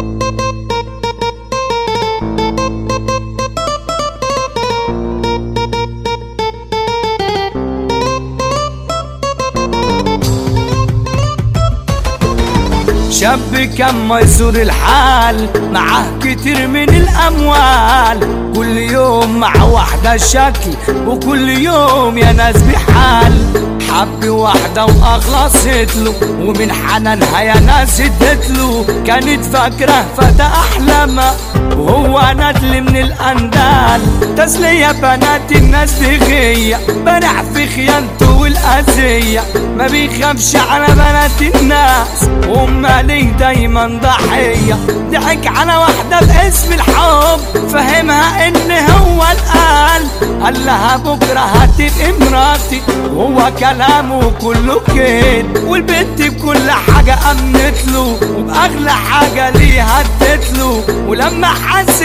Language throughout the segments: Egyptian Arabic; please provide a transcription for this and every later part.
شاب كان ميسور الحال معاه كتير من الأموال كل يوم مع واحدة شكل وكل يوم يا ناس بحال حب واحدة وأخلصت له ومن حنانها يا ناس ادت له كانت فاكرة فتى أحلامها وهو ندل من الأندال تسلية بنات الناس بغية بنع في خيانته والأذية ما بيخافش على بنات الناس وهم ليه دايما ضحية ضحك على واحدة باسم الحب فهمها ان هو القال قال لها بكرة هتبقى مراتي وهو كلامه كله كده والبنت بكل حاجة أمنت له وبأغلى حاجة ليها ادت له ولما حس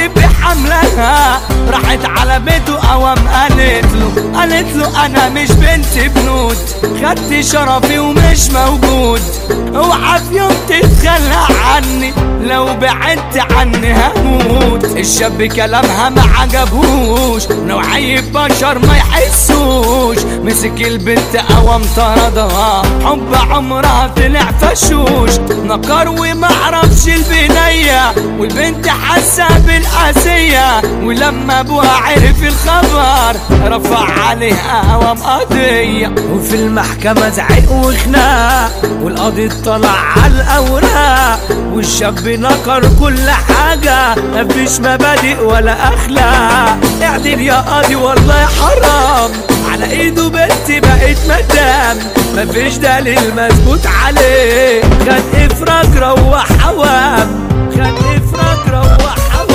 بحملها راحت على بيته قوام قالت له قالت له أنا مش بنت بنود خدت شرفي ومش موجود اوعى في يوم تتخلى عني لو بعدت عني هموت الشاب كلامها ما عجبهوش نوعية بشر ما يحسوش مسك البنت قوام طردها حب عمرها طلع فشوش نقر وما عرفش البنية والبنت حاسة بالقاسية ولما ابوها عرف الخبر رفع عليها قوام قضية وفي المحكمة زعق وخناق والقاضي اطلع على الأوراق والشاب نكر كل حاجة مفيش مبادئ ولا أخلاق اعدل يا قاضي والله حرام على ايده بنتي بقت مدام مفيش دليل مثبوت عليه خد افراج روح حوام خد افراج روح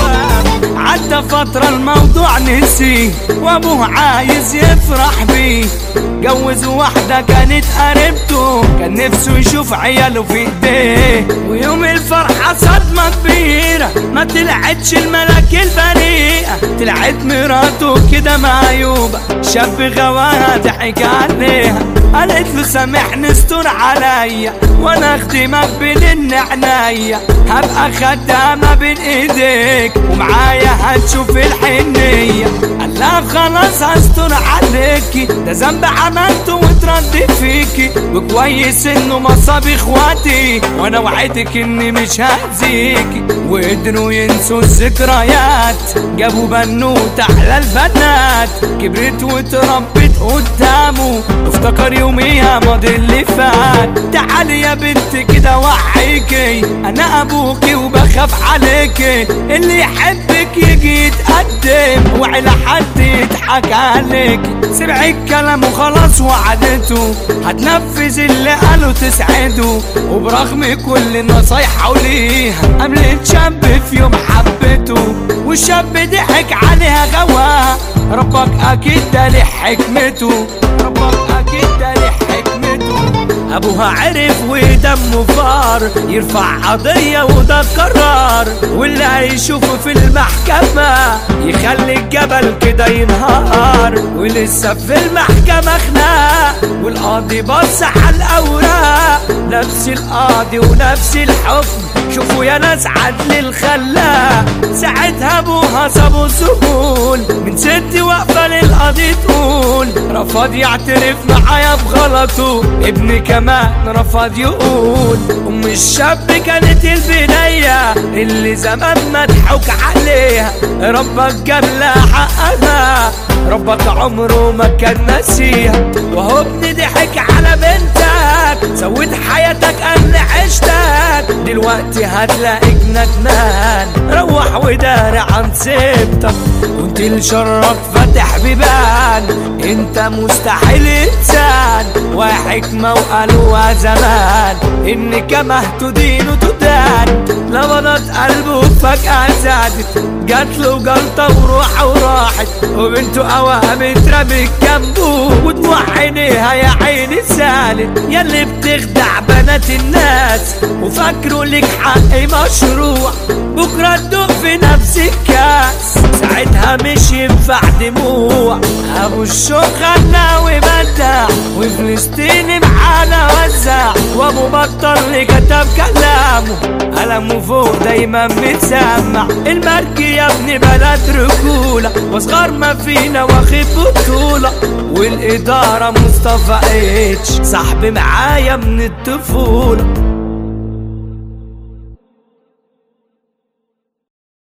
حوام عدى فترة الموضوع نسي وابوه عايز يفرح بيه جوز واحدة كانت قريبته كان نفسه يشوف عياله في ايديه ويوم الفرحة صدمة كبيرة ما طلعتش الملك البريئة طلعت مراته كده معيوبة شاب غواها ضحك عليها قالت له سامحني استر عليا وانا اخدمك بين عناية هبقى خدامة بين ايديك ومعايا هتشوف الحنية قال لها خلاص هستر عليكي ده ذنب عملته وترد فيكي وكويس انه مصاب اخواتي وانا وعدتك اني مش هأذيكي وقدروا ينسوا الذكريات جابوا بنوت احلى البنات كبرت وتربت قدامه افتكر يوميها ماضي اللي فات تعالي يا بنت كده وعيكي انا ابوكي وبخاف عليكي اللي يحبك يجي يتقدم وعلى حد يضحك عليك سمع الكلام وخلاص وعدته هتنفذ اللي قاله تسعده وبرغم كل نصايحه وليها قابلت شاب في يوم حبته والشاب ضحك عليها غواها ربك اكيد ده له حكمته ربك اكيد ده له حكمته ابوها عرف ودمه فار يرفع قضية وده قرار واللي هيشوفه في المحكمة يخلي الجبل كده ينهار ولسه في المحكمة خناق والقاضي بص على الاوراق نفس القاضي ونفس الحكم شوفوا يا ناس عدل الخلاق ساعتها ابوها صابوا سهول من ست واقفة للقاضي تقول رفض يعترف معايا بغلطه ابني كمان رفض يقول ام الشاب كانت البنية اللي زمان مضحوك عليها ربك جاب لها حقها ربك عمره ما كان ناسيها وهو ابني ضحك على بنتك سويت حياتك قبل عشتك دلوقتي هتلاقيك ندمان روح وداري عن سيبتك كنت الشرك فاتح بيبان انت مستحيل انسان وحكمة وقالوها زمان ان كما تدين تدان لبضت قلبه فجأة زادت جات له جلطة وروحه وراحت وبنته قوام اترمت جنبه ودموع عينيها يا عيني سالت ياللي بتخدع بنات الناس وفاكروا لك حق مشروع بكرة تدوق في نفس الكاس ساعتها مش ينفع دموع ابو الشوق غنى وبدع وفلسطين معانا وزع وابو بطل اللي كتب كلامه قال كلامه فوق دايما متسمع المركي يا ابني بلد رجولة واصغر ما فينا واخد بطولة والإدارة مصطفى اتش صاحبي معايا من الطفولة